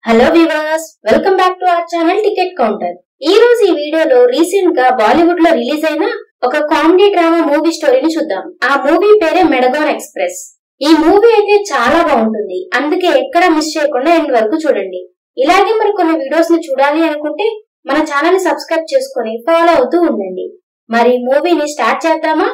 hello viewers welcome back to our channel ticket counter ఈ రోజు ఈ వీడియోలో రీసెంట్ గా బాలీవుడ్ లో రిలీజ్ అయిన ఒక కామెడీ డ్రామా మూవీ స్టోరీని చూద్దాం ఆ మూవీ పేరే మెడగాన్ ఎక్స్ప్రెస్ ఈ మూవీ అయితే చాలా బాగుంటుంది అందుకే ఎక్కడ మిస్ చేయకుండా ఎండ్ వరకు చూడండి ఇలాగే మరి కొన్ని వీడియోస్ ని చూడాలి అనుకుంటే మన ఛానల్ ని సబ్స్క్రైబ్ చేసుకొని ఫాలో అవుతూ ఉండండి మరి మూవీని స్టార్ట్ చేద్దామా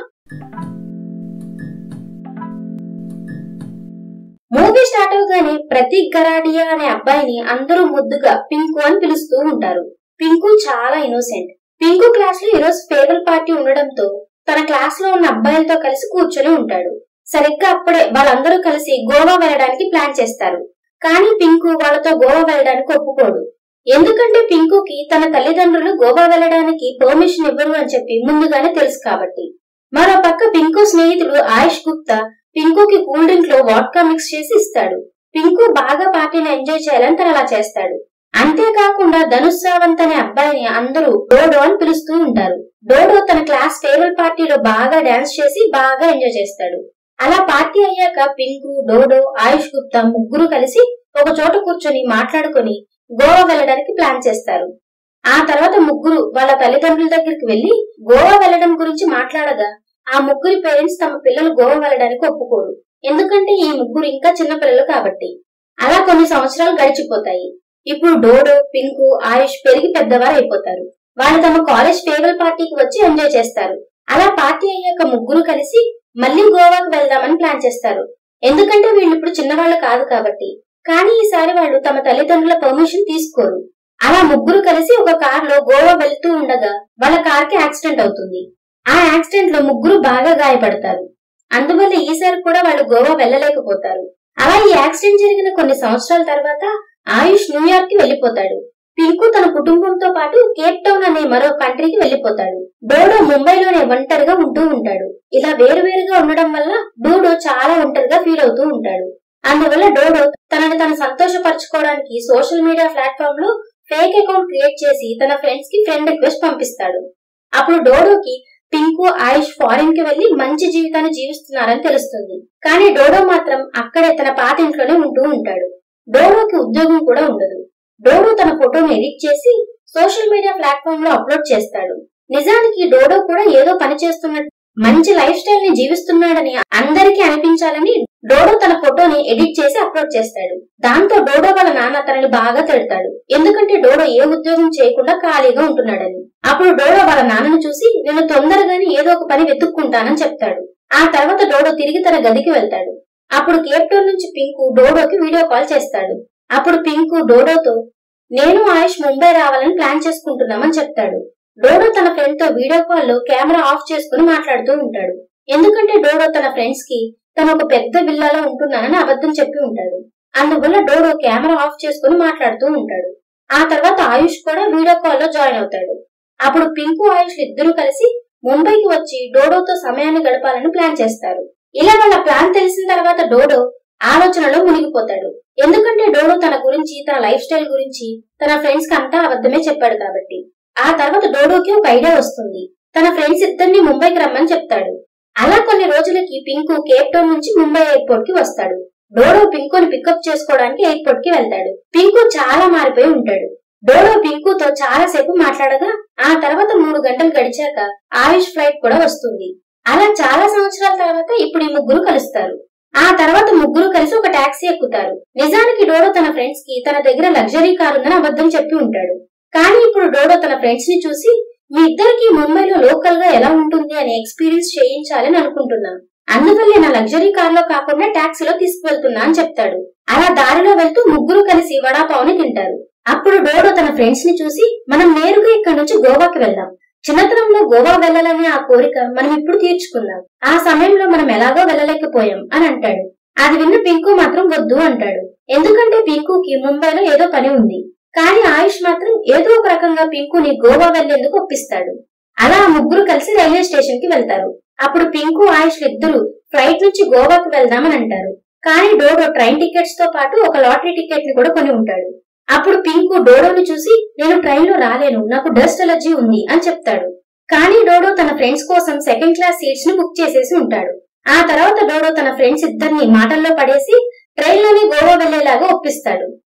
మూవీ స్టార్ట్ అవగానే ప్రతీక్ గరాడియా అనే అబ్బాయిని అందరూ ముద్దుగా పింకు అని పిలుస్తూ ఉంటారు పింకు చాలా ఇన్నోసెంట్ పింకు క్లాస్ లో ఈరోజు ఫేవర్ పార్టీ ఉండడంతో తన క్లాస్ లో ఉన్న అబ్బాయిలతో కలిసి కూర్చొని ఉంటాడు సరిగ్గా అప్పుడే వాళ్ళందరూ కలిసి గోవా వెళ్ళడానికి ప్లాన్ చేస్తారు కానీ పింకు వాళ్ళతో గోవా వెళ్ళడానికి ఒప్పుకోడు ఎందుకంటే పింకుకి తన తల్లిదండ్రులు గోవా వెళ్ళడానికి పర్మిషన్ ఇవ్వరు అని చెప్పి ముందుగానే తెలుసు కాబట్టి మరో పక్క పింకు స్నేహితుడు ఆయుష్ గుప్తా పింకుకి కూల్ డ్రింక్ లో వాడ్కా మిక్స్ చేసి ఇస్తాడు పింకు బాగా పార్టీని ఎంజాయ్ చేయాలని తను అలా చేస్తాడు అంతేకాకుండా ధనుష్ సావంత్ అనే అబ్బాయిని అందరూ డోడో అని పిలుస్తూ ఉంటారు డోడో తన క్లాస్ ఫేర్వెల్ పార్టీలో బాగా డాన్స్ చేసి బాగా ఎంజాయ్ చేస్తాడు అలా పార్టీ అయ్యాక పింకు డోడో ఆయుష్ గుప్తా ముగ్గురు కలిసి ఒక చోట కూర్చొని మాట్లాడుకొని గోవా వెళ్ళడానికి ప్లాన్ చేస్తారు ఆ తర్వాత ముగ్గురు వాళ్ళ తల్లిదండ్రుల దగ్గరికి వెళ్లి గోవా వెళ్ళడం గురించి మాట్లాడగా ఆ ముగ్గురి పేరెంట్స్ తమ పిల్లలు గోవా వెళ్ళడానికి ఒప్పుకోరు ఎందుకంటే ఈ ముగ్గురు ఇంకా చిన్న పిల్లలు కాబట్టి అలా కొన్ని సంవత్సరాలు గడిచిపోతాయి ఇప్పుడు డోడో పింకు ఆయుష్ పెరిగి పెద్దవారు అయిపోతారు వాళ్ళు తమ కాలేజ్ ఫేవర్ పార్టీకి వచ్చి ఎంజాయ్ చేస్తారు అలా పార్టీ అయ్యాక ముగ్గురు కలిసి మళ్ళీ గోవాకు వెళ్దామని ప్లాన్ చేస్తారు ఎందుకంటే వీళ్ళు ఇప్పుడు చిన్నవాళ్ళు కాదు కాబట్టి కానీ ఈసారి వాళ్ళు తమ తల్లిదండ్రుల పర్మిషన్ తీసుకోరు అలా ముగ్గురు కలిసి ఒక కార్ లో గోవా వెళ్తూ ఉండగా వాళ్ళ కార్ కి యాక్సిడెంట్ అవుతుంది ఆ యాక్సిడెంట్ లో ముగ్గురు బాగా గాయపడతారు అందువల్ల ఈసారి కూడా వాళ్ళు గోవా వెళ్ళలేకపోతారు అలా ఈ యాక్సిడెంట్ జరిగిన కొన్ని సంవత్సరాల తర్వాత ఆయుష్ న్యూయార్క్ కి వెళ్లిపోతాడు పింకు తన కుటుంబంతో పాటు కేప్ టౌన్ అనే మరో కంట్రీకి వెళ్లిపోతాడు డోడో ముంబైలోనే ఒంటరిగా ఉంటూ ఉంటాడు ఇలా వేరువేరుగా ఉండడం వల్ల డోడో చాలా ఒంటరిగా ఫీల్ అవుతూ ఉంటాడు అందువల్ల డోడో తనని తను సంతోషపరచుకోవడానికి సోషల్ మీడియా ప్లాట్ఫామ్ లో ఫేక్ అకౌంట్ క్రియేట్ చేసి తన ఫ్రెండ్స్ కి ఫ్రెండ్ రిక్వెస్ట్ పంపిస్తాడు అప్పుడు డోడోకి పింకు ఆయుష్ ఫారిన్ కి వెళ్లి మంచి జీవితాన్ని జీవిస్తున్నారని తెలుస్తుంది కానీ డోడో మాత్రం అక్కడే తన పాత ఇంట్లోనే ఉంటూ ఉంటాడు డోడోకి ఉద్యోగం కూడా ఉండదు డోడో తన ఫోటోని ఎడిట్ చేసి సోషల్ మీడియా ప్లాట్ఫామ్ లో అప్లోడ్ చేస్తాడు నిజానికి డోడో కూడా ఏదో పని చేస్తున్నట్టు మంచి లైఫ్ స్టైల్ ని జీవిస్తున్నాడని అందరికీ అనిపించాలని డోడో తన ఫోటోని ఎడిట్ చేసి అప్లోడ్ చేస్తాడు దాంతో డోడో వాళ్ళ నాన్న తనని బాగా తిడతాడు ఎందుకంటే డోడో ఏ ఉద్యోగం చేయకుండా ఖాళీగా ఉంటున్నాడని అప్పుడు డోడో వాళ్ళ నాన్నను చూసి నేను తొందరగానే ఏదో ఒక పని వెతుక్కుంటానని చెప్తాడు ఆ తర్వాత డోడో తిరిగి తన గదికి వెళ్తాడు అప్పుడు కేప్టౌన్ నుంచి పింకు డోడోకి వీడియో కాల్ చేస్తాడు అప్పుడు పింకు డోడోతో నేను ఆయుష్ ముంబై రావాలని ప్లాన్ చేసుకుంటున్నామని చెప్తాడు డోడో తన ఫ్రెండ్ తో వీడియో కాల్ లో కెమెరా ఆఫ్ చేసుకుని మాట్లాడుతూ ఉంటాడు ఎందుకంటే డోడో తన ఫ్రెండ్స్ కి తను ఒక పెద్ద విల్లాలో ఉంటున్నానని అబద్ధం చెప్పి ఉంటాడు అందువల్ల డోడో కెమెరా ఆఫ్ చేసుకుని మాట్లాడుతూ ఉంటాడు ఆ తర్వాత ఆయుష్ కూడా వీడియో కాల్ లో జాయిన్ అవుతాడు అప్పుడు పింకు ఆయుష్ ఇద్దరూ కలిసి ముంబైకి వచ్చి డోడోతో సమయాన్ని గడపాలని ప్లాన్ చేస్తారు ఇలా వాళ్ళ ప్లాన్ తెలిసిన తర్వాత డోడో ఆలోచనలో మునిగిపోతాడు ఎందుకంటే డోడో తన గురించి తన లైఫ్ స్టైల్ గురించి తన ఫ్రెండ్స్ కి అంతా అబద్ధమే చెప్పాడు కాబట్టి ఆ తర్వాత డోడోకి ఒక ఐడియా వస్తుంది తన ఫ్రెండ్స్ ఇద్దరిని ముంబైకి రమ్మని చెప్తాడు అలా కొన్ని రోజులకి పింకు కేప్ టౌన్ నుంచి ముంబై ఎయిర్పోర్ట్ కి వస్తాడు డోడో పింకుని పికప్ చేసుకోవడానికి ఎయిర్పోర్ట్ కి వెళ్తాడు పింకు చాలా మారిపోయి ఉంటాడు డోడో పింకుతో చాలా సేపు మాట్లాడగా ఆ తర్వాత మూడు గంటలు గడిచాక ఆయుష్ ఫ్లైట్ కూడా వస్తుంది అలా చాలా సంవత్సరాల తర్వాత ఇప్పుడు ఈ ముగ్గురు కలుస్తారు ఆ తర్వాత ముగ్గురు కలిసి ఒక టాక్సీ ఎక్కుతారు నిజానికి డోడో తన ఫ్రెండ్స్ కి తన దగ్గర లగ్జరీ కార్ ఉందని అబద్ధం చెప్పి ఉంటాడు కానీ ఇప్పుడు డోడో తన ఫ్రెండ్స్ ని చూసి మీ ఇద్దరికి ముంబైలో లోకల్ గా ఎలా ఉంటుంది అనే ఎక్స్పీరియన్స్ చేయించాలని అనుకుంటున్నాను అందువల్లే నా లగ్జరీ కార్ లో కాకుండా టాక్సీలో తీసుకువెళ్తున్నా అని చెప్తాడు అలా దారిలో వెళ్తూ ముగ్గురు కలిసి వడాపావుని తింటారు అప్పుడు డోడో తన ఫ్రెండ్స్ ని చూసి మనం నేరుగా ఇక్కడ నుంచి గోవాకి వెళ్దాం చిన్నతనంలో గోవా వెళ్ళాలనే ఆ కోరిక మనం ఇప్పుడు తీర్చుకుందాం ఆ సమయంలో మనం ఎలాగో వెళ్ళలేకపోయాం అని అంటాడు అది విన్న పింకు మాత్రం వద్దు అంటాడు ఎందుకంటే పింకుకి ముంబైలో ఏదో పని ఉంది కానీ ఆయుష్ మాత్రం ఏదో ఒక రకంగా పింకుని గోవా వెళ్లేందుకు ఒప్పిస్తాడు అలా ఆ ముగ్గురు కలిసి రైల్వే స్టేషన్ కి వెళ్తారు అప్పుడు పింకు ఆయుష్ ఇద్దరు ఫ్లైట్ నుంచి గోవాకి వెళ్దామని అంటారు కానీ డోడో ట్రైన్ టికెట్స్ తో పాటు ఒక లాటరీ టికెట్ ని కూడా కొని ఉంటాడు అప్పుడు పింకు డోడోని చూసి నేను ట్రైన్ లో రాలేను నాకు డస్ట్ ఎలర్జీ ఉంది అని చెప్తాడు కానీ డోడో తన ఫ్రెండ్స్ కోసం సెకండ్ క్లాస్ సీట్స్ ని బుక్ చేసేసి ఉంటాడు ఆ తర్వాత డోడో తన ఫ్రెండ్స్ ఇద్దరిని మాటల్లో పడేసి ట్రైన్ లోనే గోవా వెళ్లేలాగా ఒప్పిస్తాడు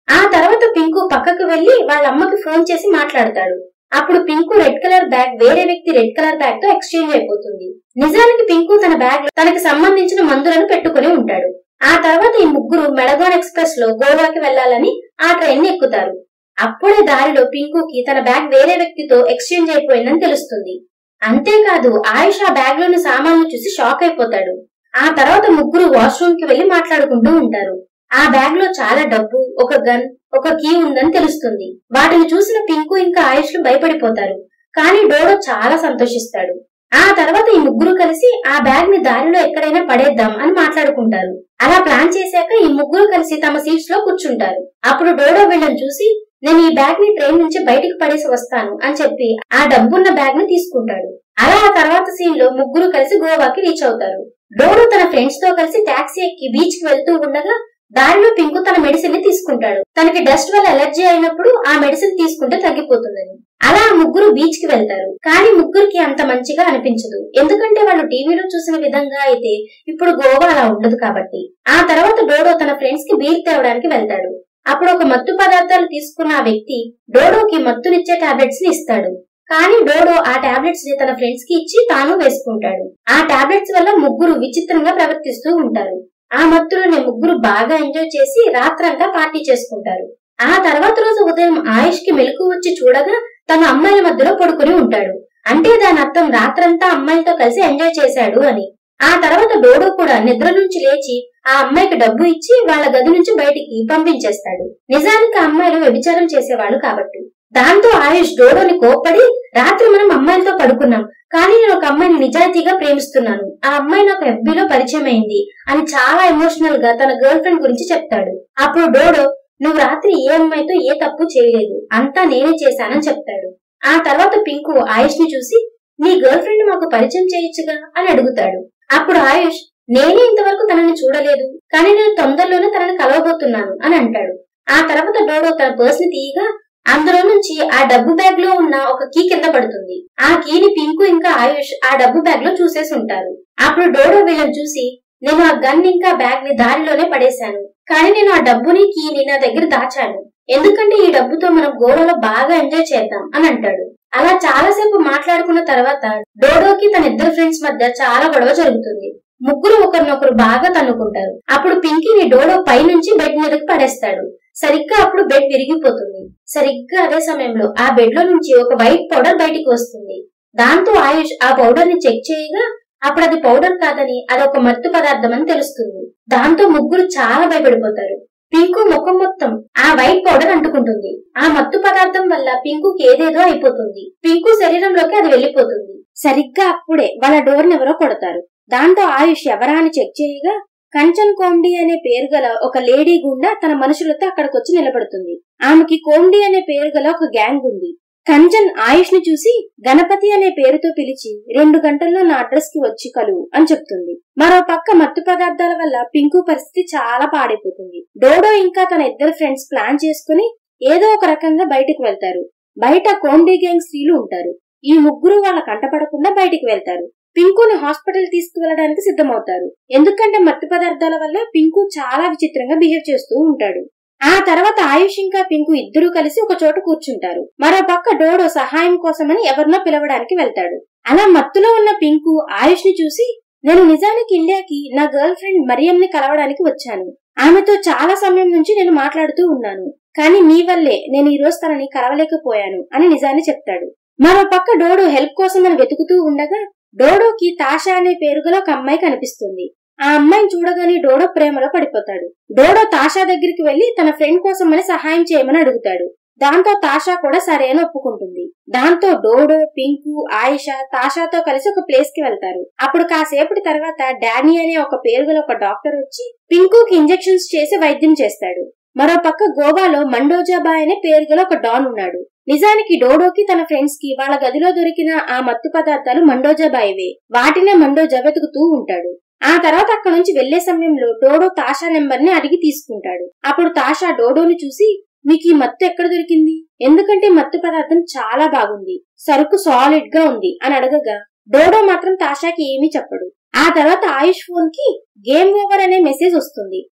ఆ తర్వాత పింకు పక్కకు వెళ్లి వాళ్ళ అమ్మకి ఫోన్ చేసి మాట్లాడతాడు అప్పుడు పింకు రెడ్ కలర్ బ్యాగ్ వేరే వ్యక్తి రెడ్ కలర్ బ్యాగ్ తో ఎక్స్చేంజ్ అయిపోతుంది నిజానికి పింకు తన బ్యాగ్ లో తనకి సంబంధించిన మందులను పెట్టుకుని ఉంటాడు ఆ తర్వాత ఈ ముగ్గురు మెడగాన్ ఎక్స్ప్రెస్ లో గోవాకి వెళ్లాలని ఆ ట్రైన్ ని ఎక్కుతారు అప్పుడే దారిలో పింకుకి తన బ్యాగ్ వేరే వ్యక్తితో ఎక్స్చేంజ్ అయిపోయిందని తెలుస్తుంది అంతేకాదు ఆయుష్ ఆ బ్యాగ్ లోని సామాన్లు చూసి షాక్ అయిపోతాడు ఆ తర్వాత ముగ్గురు వాష్రూమ్ కి వెళ్లి మాట్లాడుకుంటూ ఉంటారు ఆ బ్యాగ్ లో చాలా డబ్బు ఒక గన్ ఒక కీ ఉందని తెలుస్తుంది వాటిని చూసిన పింకు ఇంకా ఆయుష్ లు భయపడిపోతారు కానీ డోడో చాలా సంతోషిస్తాడు ఆ తర్వాత ఈ ముగ్గురు కలిసి ఆ బ్యాగ్ ని దారిలో ఎక్కడైనా పడేద్దాం అని మాట్లాడుకుంటారు అలా ప్లాన్ చేశాక ఈ ముగ్గురు కలిసి తమ సీట్స్ లో కూర్చుంటారు అప్పుడు డోడో వీళ్ళని చూసి నేను ఈ బ్యాగ్ ని ట్రైన్ నుంచి బయటికి పడేసి వస్తాను అని చెప్పి ఆ డబ్బున్న బ్యాగ్ ని తీసుకుంటాడు అలా ఆ తర్వాత సీన్ లో ముగ్గురు కలిసి గోవాకి రీచ్ అవుతారు డోడో తన ఫ్రెండ్స్ తో కలిసి టాక్సీ ఎక్కి బీచ్ కి వెళ్తూ ఉండగా దారిలో పింకు తన మెడిసిన్ ని తీసుకుంటాడు తనకి డస్ట్ వల్ల ఎలర్జీ అయినప్పుడు ఆ మెడిసిన్ తీసుకుంటే తగ్గిపోతుందని అలా ఆ ముగ్గురు బీచ్ కి వెళ్తారు కానీ ముగ్గురికి అంత మంచిగా అనిపించదు ఎందుకంటే వాళ్ళు టీవీలో చూసిన విధంగా అయితే ఇప్పుడు గోవా అలా ఉండదు కాబట్టి ఆ తర్వాత డోడో తన ఫ్రెండ్స్ కి బీర్ తేవడానికి వెళ్తాడు అప్పుడు ఒక మత్తు పదార్థాలు తీసుకున్న ఆ వ్యక్తి డోడోకి మత్తునిచ్చే టాబ్లెట్స్ ని ఇస్తాడు కానీ డోడో ఆ టాబ్లెట్స్ ని తన ఫ్రెండ్స్ కి ఇచ్చి తాను వేసుకుంటాడు ఆ టాబ్లెట్స్ వల్ల ముగ్గురు విచిత్రంగా ప్రవర్తిస్తూ ఉంటారు ఆ మత్తులోనే ముగ్గురు బాగా ఎంజాయ్ చేసి రాత్రంతా పార్టీ చేసుకుంటారు ఆ తర్వాత రోజు ఉదయం ఆయుష్ కి మెలకు వచ్చి చూడగా తన అమ్మాయిల మధ్యలో పడుకుని ఉంటాడు అంటే దాని అర్థం రాత్రంతా అమ్మాయిలతో కలిసి ఎంజాయ్ చేశాడు అని ఆ తర్వాత డోడో కూడా నిద్ర నుంచి లేచి ఆ అమ్మాయికి డబ్బు ఇచ్చి వాళ్ళ గది నుంచి బయటికి పంపించేస్తాడు నిజానికి ఆ అమ్మాయిలు వ్యభిచారం చేసేవాళ్ళు కాబట్టి దాంతో ఆయుష్ డోడోని కోప్పడి రాత్రి మనం అమ్మాయిలతో పడుకున్నాం కానీ నేను ఒక అమ్మాయిని నిజాయితీగా ప్రేమిస్తున్నాను ఆ అమ్మాయి నాకు ఎఫ్బీలో పరిచయం అయింది అని చాలా ఎమోషనల్ గా తన గర్ల్ ఫ్రెండ్ గురించి చెప్తాడు అప్పుడు డోడో నువ్వు రాత్రి ఏ అమ్మాయితో ఏ తప్పు చేయలేదు అంతా నేనే చేశానని చెప్తాడు ఆ తర్వాత పింకు ఆయుష్ ని చూసి నీ గర్ల్ ఫ్రెండ్ మాకు పరిచయం చేయొచ్చుగా అని అడుగుతాడు అప్పుడు ఆయుష్ నేనే ఇంతవరకు తనని చూడలేదు కానీ నేను తొందరలోనే తనని కలవబోతున్నాను అని అంటాడు ఆ తర్వాత డోడో తన పర్స్ ని తీయగా అందులో నుంచి ఆ డబ్బు బ్యాగ్ లో ఉన్న ఒక కీ కింద పడుతుంది ఆ కీని పింకు ఇంకా ఆయుష్ ఆ డబ్బు బ్యాగ్ లో చూసేసి ఉంటారు అప్పుడు డోడో వీళ్ళని చూసి నేను ఆ గన్ ఇంకా బ్యాగ్ ని దారిలోనే పడేశాను కానీ నేను ఆ డబ్బుని కీని నా దగ్గర దాచాను ఎందుకంటే ఈ డబ్బుతో మనం గోవాలో బాగా ఎంజాయ్ చేద్దాం అని అంటాడు అలా చాలాసేపు మాట్లాడుకున్న తర్వాత డోడోకి తన ఇద్దరు ఫ్రెండ్స్ మధ్య చాలా గొడవ జరుగుతుంది ముగ్గురు ఒకరినొకరు బాగా తన్నుకుంటారు అప్పుడు పింకీని డోడో పై నుంచి బెడ్ మీదకి పడేస్తాడు సరిగ్గా అప్పుడు బెడ్ విరిగిపోతుంది సరిగ్గా అదే సమయంలో ఆ బెడ్ లో నుంచి ఒక వైట్ పౌడర్ బయటికి వస్తుంది దాంతో ఆయుష్ ఆ పౌడర్ ని చెక్ చేయగా అప్పుడు అది పౌడర్ కాదని అది ఒక మత్తు పదార్థం అని తెలుస్తుంది దాంతో ముగ్గురు చాలా భయపడిపోతారు పింకు ముఖం మొత్తం ఆ వైట్ పౌడర్ అంటుకుంటుంది ఆ మత్తు పదార్థం వల్ల పింకుకి ఏదేదో అయిపోతుంది పింకు శరీరంలోకి అది వెళ్లిపోతుంది సరిగ్గా అప్పుడే వాళ్ళ డోర్ ఎవరో కొడతారు దాంతో ఆయుష్ ఎవరా అని చెక్ చేయగా కంచన్ కోండి అనే పేరు గల ఒక లేడీ గుండా తన మనుషులతో అక్కడికి వచ్చి నిలబడుతుంది ఆమెకి కోండి అనే పేరు గల ఒక గ్యాంగ్ ఉంది కంచన్ ఆయుష్ ని చూసి గణపతి అనే పేరుతో పిలిచి రెండు గంటల్లో నా అడ్రస్ కి వచ్చి కలువు అని చెప్తుంది మరో పక్క మత్తు పదార్థాల వల్ల పింకు పరిస్థితి చాలా పాడైపోతుంది డోడో ఇంకా తన ఇద్దరు ఫ్రెండ్స్ ప్లాన్ చేసుకుని ఏదో ఒక రకంగా బయటకు వెళ్తారు బయట కోండి గ్యాంగ్ స్త్రీలు ఉంటారు ఈ ముగ్గురు వాళ్ళ కంటపడకుండా బయటికి వెళ్తారు పింకుని హాస్పిటల్ తీసుకువెళ్ళడానికి సిద్ధమవుతారు ఎందుకంటే మత్తు పదార్థాల వల్ల పింకు చాలా విచిత్రంగా బిహేవ్ చేస్తూ ఉంటాడు ఆ తర్వాత ఆయుష్ ఇంకా పింకు ఇద్దరూ కలిసి ఒక చోట కూర్చుంటారు మరో పక్క డోడో సహాయం కోసమని ఎవరినో పిలవడానికి వెళ్తాడు అలా మత్తులో ఉన్న పింకు ఆయుష్ ని చూసి నేను నిజానికి ఇండియాకి నా గర్ల్ ఫ్రెండ్ మరియం ని కలవడానికి వచ్చాను ఆమెతో చాలా సమయం నుంచి నేను మాట్లాడుతూ ఉన్నాను కానీ మీ వల్లే నేను ఈ రోజు తనని కలవలేకపోయాను అని నిజాన్ని చెప్తాడు మరో పక్క డోడో హెల్ప్ కోసం అని వెతుకుతూ ఉండగా డోడోకి తాషా అనే పేరు గల ఒక అమ్మాయి కనిపిస్తుంది ఆ అమ్మాయిని చూడగానే డోడో ప్రేమలో పడిపోతాడు డోడో తాషా దగ్గరికి వెళ్లి తన ఫ్రెండ్ కోసం అని సహాయం చేయమని అడుగుతాడు దాంతో తాషా కూడా సరే అని ఒప్పుకుంటుంది దాంతో డోడో పింకు ఆయిష తాషాతో కలిసి ఒక ప్లేస్ కి వెళ్తారు అప్పుడు కాసేపటి తర్వాత డానీ అనే ఒక పేరు గల ఒక డాక్టర్ వచ్చి పింకుకి ఇంజెక్షన్స్ చేసి వైద్యం చేస్తాడు మరో పక్క గోవాలో మండోజాబాయ్ అనే పేరు గల ఒక డాన్ ఉన్నాడు నిజానికి డోడోకి తన ఫ్రెండ్స్ కి వాళ్ళ గదిలో దొరికిన ఆ మత్తు పదార్థాలు మండోజాబాయివే వాటినే మండోజా వెతుకుతూ ఉంటాడు ఆ తర్వాత అక్కడ నుంచి వెళ్లే సమయంలో డోడో తాషా నెంబర్ ని అడిగి తీసుకుంటాడు అప్పుడు తాషా డోడోని చూసి మీకు ఈ మత్తు ఎక్కడ దొరికింది ఎందుకంటే మత్తు పదార్థం చాలా బాగుంది సరుకు సాలిడ్ గా ఉంది అని అడగగా డోడో మాత్రం తాషాకి ఏమీ చెప్పడు ఆ తర్వాత ఆయుష్ ఫోన్ కి గేమ్ ఓవర్ అనే మెసేజ్ వస్తుంది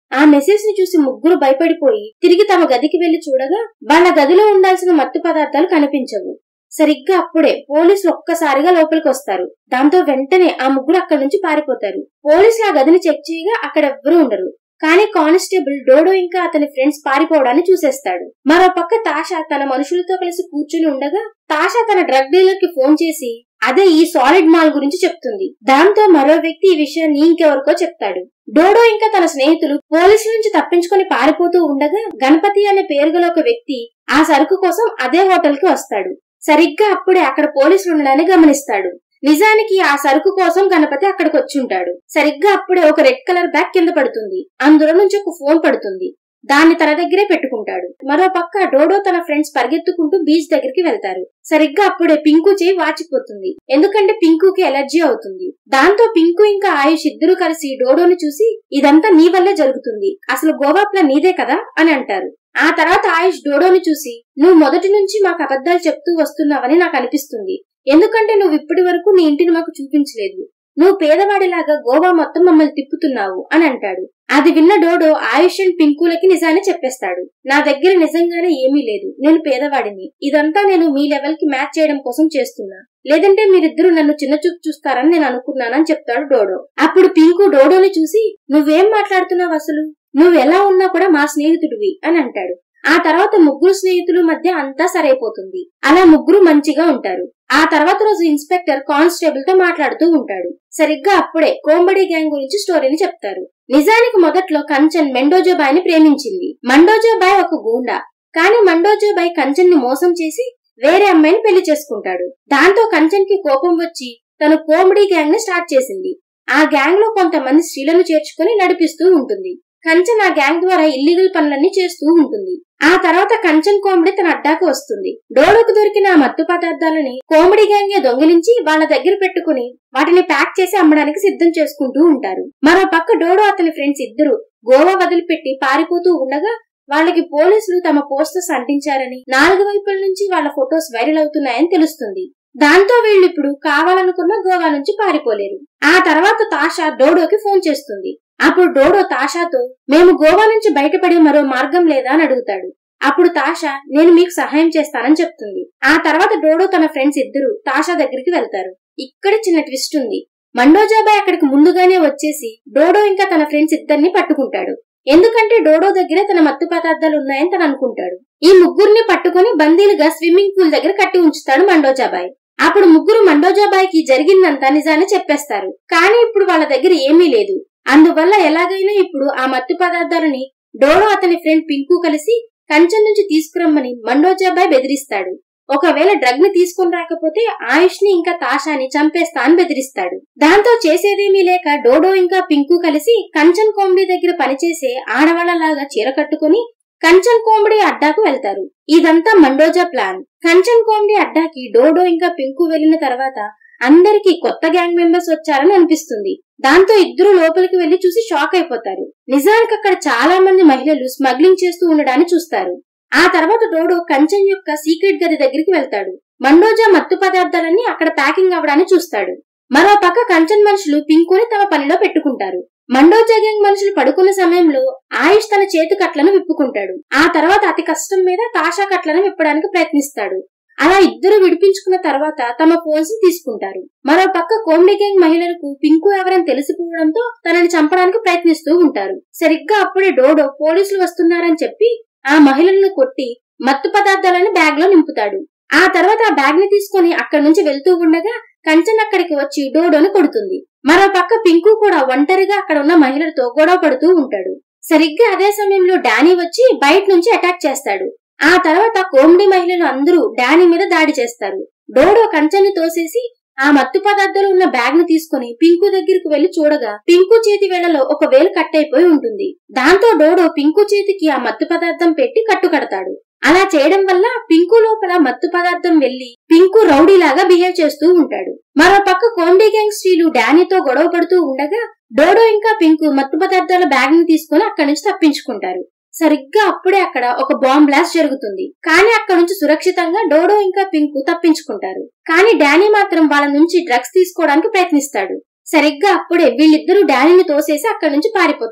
ఆ మెసేజ్ ని చూసి ముగ్గురు భయపడిపోయి తిరిగి తమ గదికి వెళ్లి చూడగా వాళ్ళ గదిలో ఉండాల్సిన మత్తు పదార్థాలు కనిపించవు సరిగ్గా అప్పుడే పోలీసులు ఒక్కసారిగా లోపలికి వస్తారు దాంతో వెంటనే ఆ ముగ్గురు అక్కడి నుంచి పారిపోతారు పోలీసులు ఆ గదిని చెక్ చేయగా అక్కడ ఎవ్వరూ ఉండరు కానీ కానిస్టేబుల్ డోడో ఇంకా అతని ఫ్రెండ్స్ పారిపోవడాన్ని చూసేస్తాడు మరో పక్క తాషా తన మనుషులతో కలిసి కూర్చుని ఉండగా తాషా తన డ్రగ్ డీలర్ కి ఫోన్ చేసి అదే ఈ సాలిడ్ మాల్ గురించి చెప్తుంది దాంతో మరో వ్యక్తి ఈ విషయాన్ని ఇంకెవరికో చెప్తాడు డోడో ఇంకా తన స్నేహితులు పోలీసుల నుంచి తప్పించుకొని పారిపోతూ ఉండగా గణపతి అనే పేరు గల ఒక వ్యక్తి ఆ సరుకు కోసం అదే హోటల్ కి వస్తాడు సరిగ్గా అప్పుడే అక్కడ పోలీసులు ఉండడాన్ని గమనిస్తాడు నిజానికి ఆ సరుకు కోసం గణపతి అక్కడికి వచ్చి ఉంటాడు సరిగ్గా అప్పుడే ఒక రెడ్ కలర్ బ్యాగ్ కింద పడుతుంది అందులో నుంచి ఒక ఫోన్ పడుతుంది దాన్ని తన దగ్గరే పెట్టుకుంటాడు మరో పక్క డోడో తన ఫ్రెండ్స్ పరిగెత్తుకుంటూ బీచ్ దగ్గరికి వెళ్తారు సరిగ్గా అప్పుడే పింకు చేయి వాచిపోతుంది ఎందుకంటే పింకుకి ఎలర్జీ అవుతుంది దాంతో పింకు ఇంకా ఆయుష్ ఇద్దరు కలిసి డోడోని చూసి ఇదంతా నీ వల్లే జరుగుతుంది అసలు గోవా ప్లాన్ నీదే కదా అని అంటారు ఆ తర్వాత ఆయుష్ డోడోని చూసి నువ్వు మొదటి నుంచి మాకు అబద్ధాలు చెప్తూ వస్తున్నావని నాకు అనిపిస్తుంది ఎందుకంటే నువ్వు ఇప్పటి వరకు నీ ఇంటిని మాకు చూపించలేదు నువ్వు పేదవాడిలాగా గోవా మొత్తం మమ్మల్ని తిప్పుతున్నావు అని అంటాడు అది విన్న డోడో ఆయుష్ అండ్ పింకులకి నిజాన్ని చెప్పేస్తాడు నా దగ్గర నిజంగానే ఏమీ లేదు నేను పేదవాడిని ఇదంతా నేను మీ లెవెల్ కి మ్యాచ్ చేయడం కోసం చేస్తున్నా లేదంటే మీరిద్దరూ నన్ను చిన్న చూపు చూస్తారని నేను అనుకున్నానని చెప్తాడు డోడో అప్పుడు పింకు డోడోని చూసి నువ్వేం మాట్లాడుతున్నావు అసలు నువ్వు ఎలా ఉన్నా కూడా మా స్నేహితుడివి అని అంటాడు ఆ తర్వాత ముగ్గురు స్నేహితుల మధ్య అంతా సరైపోతుంది అలా ముగ్గురు మంచిగా ఉంటారు ఆ తర్వాత రోజు ఇన్స్పెక్టర్ కానిస్టేబుల్ తో మాట్లాడుతూ ఉంటాడు సరిగ్గా అప్పుడే కోంబడి గ్యాంగ్ గురించి స్టోరీని చెప్తారు నిజానికి మొదట్లో కంచన్ మెండోజోబాయ్ ని ప్రేమించింది మండోజోబాయ్ ఒక గూండా కానీ మండోజోబాయ్ కంచన్ ని మోసం చేసి వేరే అమ్మాయిని పెళ్లి చేసుకుంటాడు దాంతో కంచన్ కి కోపం వచ్చి తను కోమడి గ్యాంగ్ ని స్టార్ట్ చేసింది ఆ గ్యాంగ్ లో కొంతమంది స్త్రీలను చేర్చుకుని నడిపిస్తూ ఉంటుంది కంచన్ ఆ గ్యాంగ్ ద్వారా ఇల్లీగల్ పనులన్నీ చేస్తూ ఉంటుంది ఆ తర్వాత కంచన్ కోమడి తన అడ్డాకు వస్తుంది డోడోకు దొరికిన ఆ మత్తు పదార్థాలని కోమడి గ్యాంగే దొంగిలించి వాళ్ళ దగ్గర పెట్టుకుని వాటిని ప్యాక్ చేసి అమ్మడానికి సిద్ధం చేసుకుంటూ ఉంటారు మరో పక్క డోడో అతని ఫ్రెండ్స్ ఇద్దరు గోవా వదిలిపెట్టి పారిపోతూ ఉండగా వాళ్ళకి పోలీసులు తమ పోస్టర్స్ అంటించారని నాలుగు వైపుల నుంచి వాళ్ళ ఫొటోస్ వైరల్ అవుతున్నాయని తెలుస్తుంది దాంతో వీళ్ళు ఇప్పుడు కావాలనుకున్న గోవా నుంచి పారిపోలేరు ఆ తర్వాత తాషా డోడోకి ఫోన్ చేస్తుంది అప్పుడు డోడో తాషాతో మేము గోవా నుంచి బయటపడే మరో మార్గం లేదా అని అడుగుతాడు అప్పుడు తాషా నేను మీకు సహాయం చేస్తానని చెప్తుంది ఆ తర్వాత డోడో తన ఫ్రెండ్స్ ఇద్దరు తాషా దగ్గరికి వెళ్తారు ఇక్కడ చిన్న ట్విస్ట్ ఉంది మండోజాబాయ్ అక్కడికి ముందుగానే వచ్చేసి డోడో ఇంకా తన ఫ్రెండ్స్ ఇద్దరిని పట్టుకుంటాడు ఎందుకంటే డోడో దగ్గర తన మత్తు పదార్థాలు ఉన్నాయని తను అనుకుంటాడు ఈ ముగ్గురిని పట్టుకుని బందీలుగా స్విమ్మింగ్ పూల్ దగ్గర కట్టి ఉంచుతాడు మండోజాబాయ్ అప్పుడు ముగ్గురు మండోజాబాయ్కి జరిగిందంతా నిజాన్ని చెప్పేస్తారు కానీ ఇప్పుడు వాళ్ళ దగ్గర ఏమీ లేదు అందువల్ల ఎలాగైనా ఇప్పుడు ఆ మత్తు పదార్థాలని డోడో అతని ఫ్రెండ్ పింకు కలిసి కంచెం నుంచి తీసుకురమ్మని మండోజాబాయ్ బెదిరిస్తాడు ఒకవేళ డ్రగ్ ని తీసుకుని రాకపోతే ఆయుష్ ని ఇంకా తాషాని చంపేస్తా అని బెదిరిస్తాడు దాంతో చేసేదేమీ లేక డోడో ఇంకా పింకు కలిసి కంచన్ కోంబడి దగ్గర పనిచేసే ఆడవాళ్లలాగా చీర కట్టుకుని కంచన్ కోంబడి అడ్డాకు వెళ్తారు ఇదంతా మండోజా ప్లాన్ కంచన్ కోంబడి అడ్డాకి డోడో ఇంకా పింకు వెళ్లిన తర్వాత అందరికీ కొత్త గ్యాంగ్ మెంబర్స్ వచ్చారని అనిపిస్తుంది దాంతో ఇద్దరు లోపలికి వెళ్లి చూసి షాక్ అయిపోతారు నిజానికి అక్కడ చాలా మంది మహిళలు స్మగ్లింగ్ చేస్తూ ఉండడాన్ని చూస్తారు ఆ తర్వాత డోడో కంచన్ యొక్క సీక్రెట్ గది దగ్గరికి వెళ్తాడు మండోజా మత్తు పదార్థాలన్నీ అక్కడ ప్యాకింగ్ అవ్వడాన్ని చూస్తాడు మరో పక్క కంచన్ మనుషులు పింకుని తమ పనిలో పెట్టుకుంటారు మండోజా గ్యాంగ్ మనుషులు పడుకున్న సమయంలో ఆయుష్ తన చేతు కట్లను విప్పుకుంటాడు ఆ తర్వాత అతి కష్టం మీద తాషా కట్లను విప్పడానికి ప్రయత్నిస్తాడు అలా ఇద్దరు విడిపించుకున్న తర్వాత తమ ఫోన్స్ ని తీసుకుంటారు మరో పక్క కోమ్డి గ్యాంగ్ మహిళలకు పింకు ఎవరని తెలిసిపోవడంతో తనని చంపడానికి ప్రయత్నిస్తూ ఉంటారు సరిగ్గా అప్పుడే డోడో పోలీసులు వస్తున్నారని చెప్పి ఆ మహిళలను కొట్టి మత్తు పదార్థాలను బ్యాగ్ లో నింపుతాడు ఆ తర్వాత ఆ బ్యాగ్ ని తీసుకుని అక్కడి నుంచి వెళ్తూ ఉండగా కంచన్ అక్కడికి వచ్చి డోడోని కొడుతుంది మరో పక్క పింకు కూడా ఒంటరిగా అక్కడ ఉన్న మహిళలతో గొడవ పడుతూ ఉంటాడు సరిగ్గా అదే సమయంలో డానీ వచ్చి బయట నుంచి అటాక్ చేస్తాడు ఆ తర్వాత కోమ్డి మహిళలు అందరూ డానీ మీద దాడి చేస్తారు డోడో కంచెని తోసేసి ఆ మత్తు పదార్థాలు ఉన్న బ్యాగ్ ను తీసుకుని పింకు దగ్గరికి వెళ్లి చూడగా పింకు చేతి వేళలో ఒక వేలు కట్ అయిపోయి ఉంటుంది దాంతో డోడో పింకు చేతికి ఆ మత్తు పదార్థం పెట్టి కట్టు కడతాడు అలా చేయడం వల్ల పింకు లోపల మత్తు పదార్థం వెళ్లి పింకు రౌడీలాగా బిహేవ్ చేస్తూ ఉంటాడు మరో పక్క కోండి గ్యాంగ్ స్త్రీలు డానీతో గొడవ పడుతూ ఉండగా డోడో ఇంకా పింకు మత్తు పదార్థాల బ్యాగ్ ని తీసుకుని అక్కడి నుంచి తప్పించుకుంటారు సరిగ్గా అప్పుడే అక్కడ ఒక బాంబ్ బ్లాస్ట్ జరుగుతుంది కానీ అక్కడ నుంచి సురక్షితంగా డోడో ఇంకా పింకు తప్పించుకుంటారు కానీ డానీ మాత్రం వాళ్ళ నుంచి డ్రగ్స్ తీసుకోవడానికి ప్రయత్నిస్తాడు సరిగ్గా అప్పుడే వీళ్ళిద్దరూ డానీని తోసేసి అక్కడి నుంచి పారిపోతారు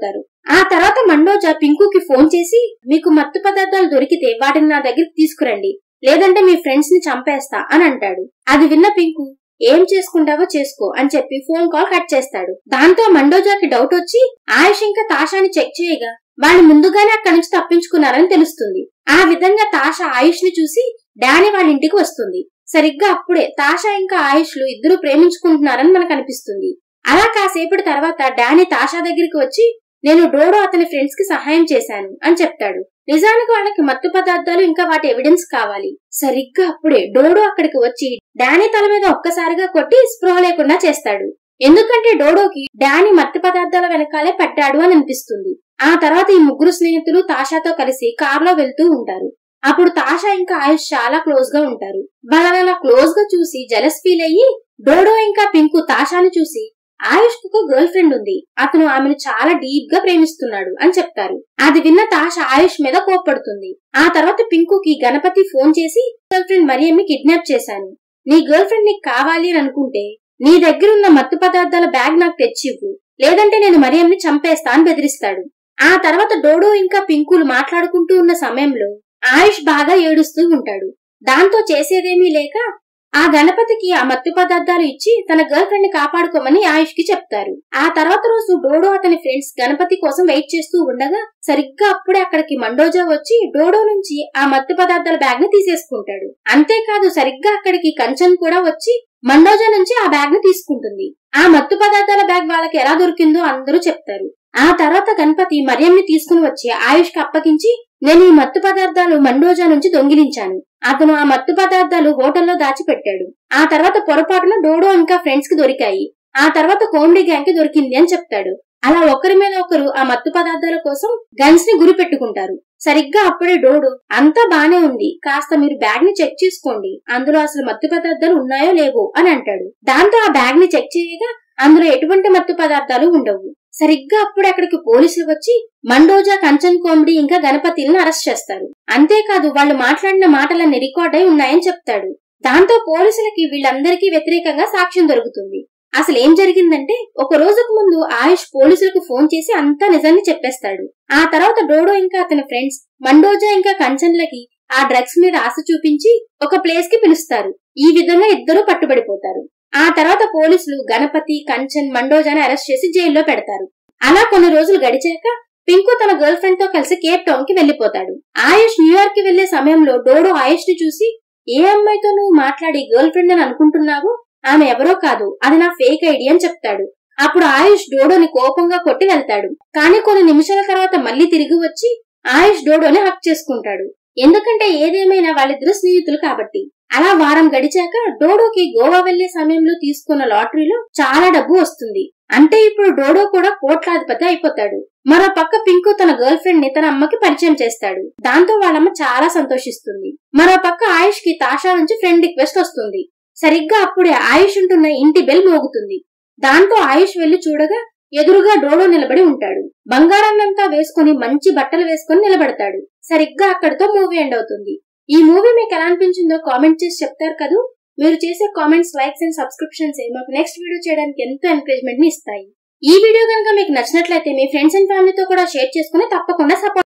ఆ తర్వాత మండోజా పింకుకి ఫోన్ చేసి మీకు మత్తు పదార్థాలు దొరికితే వాటిని నా దగ్గరికి తీసుకురండి లేదంటే మీ ఫ్రెండ్స్ ని చంపేస్తా అని అంటాడు అది విన్న పింకు ఏం చేసుకుంటావో చేసుకో అని చెప్పి ఫోన్ కాల్ కట్ చేస్తాడు దాంతో మండోజాకి డౌట్ వచ్చి ఆయుష్ ఇంకా తాషాని చెక్ చేయగా వాళ్ళు ముందుగానే అక్కడి నుంచి తప్పించుకున్నారని తెలుస్తుంది ఆ విధంగా తాష ఆయుష్ ని చూసి డానీ వాళ్ళ ఇంటికి వస్తుంది సరిగ్గా అప్పుడే తాష ఇంకా ఆయుష్లు ఇద్దరు ప్రేమించుకుంటున్నారని మనకు అనిపిస్తుంది అలా కాసేపటి తర్వాత డానీ తాషా దగ్గరికి వచ్చి నేను డోడో అతని ఫ్రెండ్స్ కి సహాయం చేశాను అని చెప్తాడు నిజానికి వాళ్ళకి మత్తు పదార్థాలు ఇంకా వాటి ఎవిడెన్స్ కావాలి సరిగ్గా అప్పుడే డోడో అక్కడికి వచ్చి డానీ తల మీద ఒక్కసారిగా కొట్టి స్పృహ లేకుండా చేస్తాడు ఎందుకంటే డోడోకి డానీ మత్తు పదార్థాల వెనకాలే పడ్డాడు అని అనిపిస్తుంది ఆ తర్వాత ఈ ముగ్గురు స్నేహితులు తాషాతో కలిసి కార్లో వెళ్తూ ఉంటారు అప్పుడు తాషా ఇంకా ఆయుష్ చాలా క్లోజ్ గా ఉంటారు వాళ్ళని అలా క్లోజ్ గా చూసి జలస్ ఫీల్ అయ్యి డోడో ఇంకా పింకు తాషాని చూసి ఆయుష్ కు గర్ల్ ఫ్రెండ్ ఉంది అతను ఆమెను చాలా డీప్ గా ప్రేమిస్తున్నాడు అని చెప్తారు అది విన్న తాష ఆయుష్ మీద కోప్పడుతుంది ఆ తర్వాత పింకుకి గణపతి ఫోన్ చేసి గర్ల్ ఫ్రెండ్ మరియమ్ని కిడ్నాప్ చేశాను నీ గర్ల్ ఫ్రెండ్ నీకు కావాలి అని అనుకుంటే నీ దగ్గర ఉన్న మత్తు పదార్థాల బ్యాగ్ నాకు తెచ్చివ్వు లేదంటే నేను మరియంని చంపేస్తా అని బెదిరిస్తాడు ఆ తర్వాత డోడో ఇంకా పింకులు మాట్లాడుకుంటూ ఉన్న సమయంలో ఆయుష్ బాగా ఏడుస్తూ ఉంటాడు దాంతో చేసేదేమీ లేక ఆ గణపతికి ఆ మత్తు పదార్థాలు ఇచ్చి తన గర్ల్ ఫ్రెండ్ ని కాపాడుకోమని ఆయుష్ కి చెప్తారు ఆ తర్వాత రోజు డోడో అతని ఫ్రెండ్స్ గణపతి కోసం వెయిట్ చేస్తూ ఉండగా సరిగ్గా అప్పుడే అక్కడికి మండోజా వచ్చి డోడో నుంచి ఆ మత్తు పదార్థాల బ్యాగ్ ని తీసేసుకుంటాడు అంతేకాదు సరిగ్గా అక్కడికి కంచన్ కూడా వచ్చి మండోజా నుంచి ఆ బ్యాగ్ ని తీసుకుంటుంది ఆ మత్తు పదార్థాల బ్యాగ్ వాళ్ళకి ఎలా దొరికిందో అందరూ చెప్తారు ఆ తర్వాత గణపతి మరియంని తీసుకుని వచ్చి ఆయుష్ కి అప్పగించి నేను ఈ మత్తు పదార్థాలు మండోజా నుంచి దొంగిలించాను అతను ఆ మత్తు పదార్థాలు హోటల్లో దాచిపెట్టాడు ఆ తర్వాత పొరపాటున డోడో ఇంకా ఫ్రెండ్స్ కి దొరికాయి ఆ తర్వాత కోమ్డీ గ్యాంగ్ కి దొరికింది అని చెప్తాడు అలా ఒకరి మీద ఒకరు ఆ మత్తు పదార్థాల కోసం గన్స్ ని గురి పెట్టుకుంటారు సరిగ్గా అప్పుడే డోడు అంతా బానే ఉంది కాస్త మీరు బ్యాగ్ ని చెక్ చేసుకోండి అందులో అసలు మత్తు పదార్థాలు ఉన్నాయో లేవో అని అంటాడు దాంతో ఆ బ్యాగ్ ని చెక్ చేయగా అందులో ఎటువంటి మత్తు పదార్థాలు ఉండవు సరిగ్గా అప్పుడు అక్కడికి పోలీసులు వచ్చి మండోజా కంచన్ కోమిడి ఇంకా గణపతిని అరెస్ట్ చేస్తారు అంతేకాదు వాళ్ళు మాట్లాడిన మాటలన్నీ రికార్డ్ అయి ఉన్నాయని చెప్తాడు దాంతో పోలీసులకి వీళ్ళందరికీ వ్యతిరేకంగా సాక్ష్యం దొరుకుతుంది అసలు ఏం జరిగిందంటే ఒక రోజుకు ముందు ఆయుష్ పోలీసులకు ఫోన్ చేసి అంతా నిజాన్ని చెప్పేస్తాడు ఆ తర్వాత డోడో ఇంకా అతని ఫ్రెండ్స్ మండోజా ఇంకా కంచన్లకి ఆ డ్రగ్స్ మీద ఆశ చూపించి ఒక ప్లేస్ కి పిలుస్తారు ఈ విధంగా ఇద్దరు పట్టుబడిపోతారు ఆ తర్వాత పోలీసులు గణపతి కంచన్ మండోజాని అరెస్ట్ చేసి జైల్లో పెడతారు అలా కొన్ని రోజులు గడిచాక పింకు తన గర్ల్ ఫ్రెండ్ తో కలిసి కేప్ టౌన్ కి వెళ్లిపోతాడు ఆయుష్ న్యూయార్క్ కి వెళ్లే సమయంలో డోడో ఆయుష్ ని చూసి ఏ అమ్మాయితో నువ్వు మాట్లాడి గర్ల్ ఫ్రెండ్ అని అనుకుంటున్నావు ఆమె ఎవరో కాదు అది నా ఫేక్ ఐడి అని చెప్తాడు అప్పుడు ఆయుష్ డోడోని కోపంగా కొట్టి వెళ్తాడు కానీ కొన్ని నిమిషాల తర్వాత మళ్ళీ తిరిగి వచ్చి ఆయుష్ డోడోని హక్ చేసుకుంటాడు ఎందుకంటే ఏదేమైనా వాళ్ళిద్దరు స్నేహితులు కాబట్టి అలా వారం గడిచాక డోడోకి గోవా వెళ్లే సమయంలో తీసుకున్న లాటరీలో చాలా డబ్బు వస్తుంది అంటే ఇప్పుడు డోడో కూడా కోట్లాధిపతి అయిపోతాడు మరో పక్క పింకు తన గర్ల్ ఫ్రెండ్ ని తన అమ్మకి పరిచయం చేస్తాడు దాంతో వాళ్ళమ్మ చాలా సంతోషిస్తుంది మరో పక్క ఆయుష్ కి తాషా నుంచి ఫ్రెండ్ రిక్వెస్ట్ వస్తుంది సరిగ్గా అప్పుడే ఆయుష్ ఉంటున్న ఇంటి బెల్ మోగుతుంది దాంతో ఆయుష్ వెళ్లి చూడగా ఎదురుగా డోడో నిలబడి ఉంటాడు బంగారాన్నంతా వేసుకుని మంచి బట్టలు వేసుకుని నిలబడతాడు సరిగ్గా అక్కడితో మూవీ ఎండ్ అవుతుంది ఈ మూవీ మీకు ఎలా అనిపించిందో కామెంట్ చేసి చెప్తారు కదూ మీరు చేసే కామెంట్స్ లైక్స్ అండ్ సబ్స్క్రిప్షన్స్ మాకు నెక్స్ట్ వీడియో చేయడానికి ఎంతో ఎంకరేజ్మెంట్ ని ఇస్తాయి ఈ వీడియో కనుక మీకు నచ్చినట్లయితే మీ ఫ్రెండ్స్ అండ్ ఫ్యామిలీతో కూడా షేర్ చేసుకుని తప్పకుండా సపోర్ట్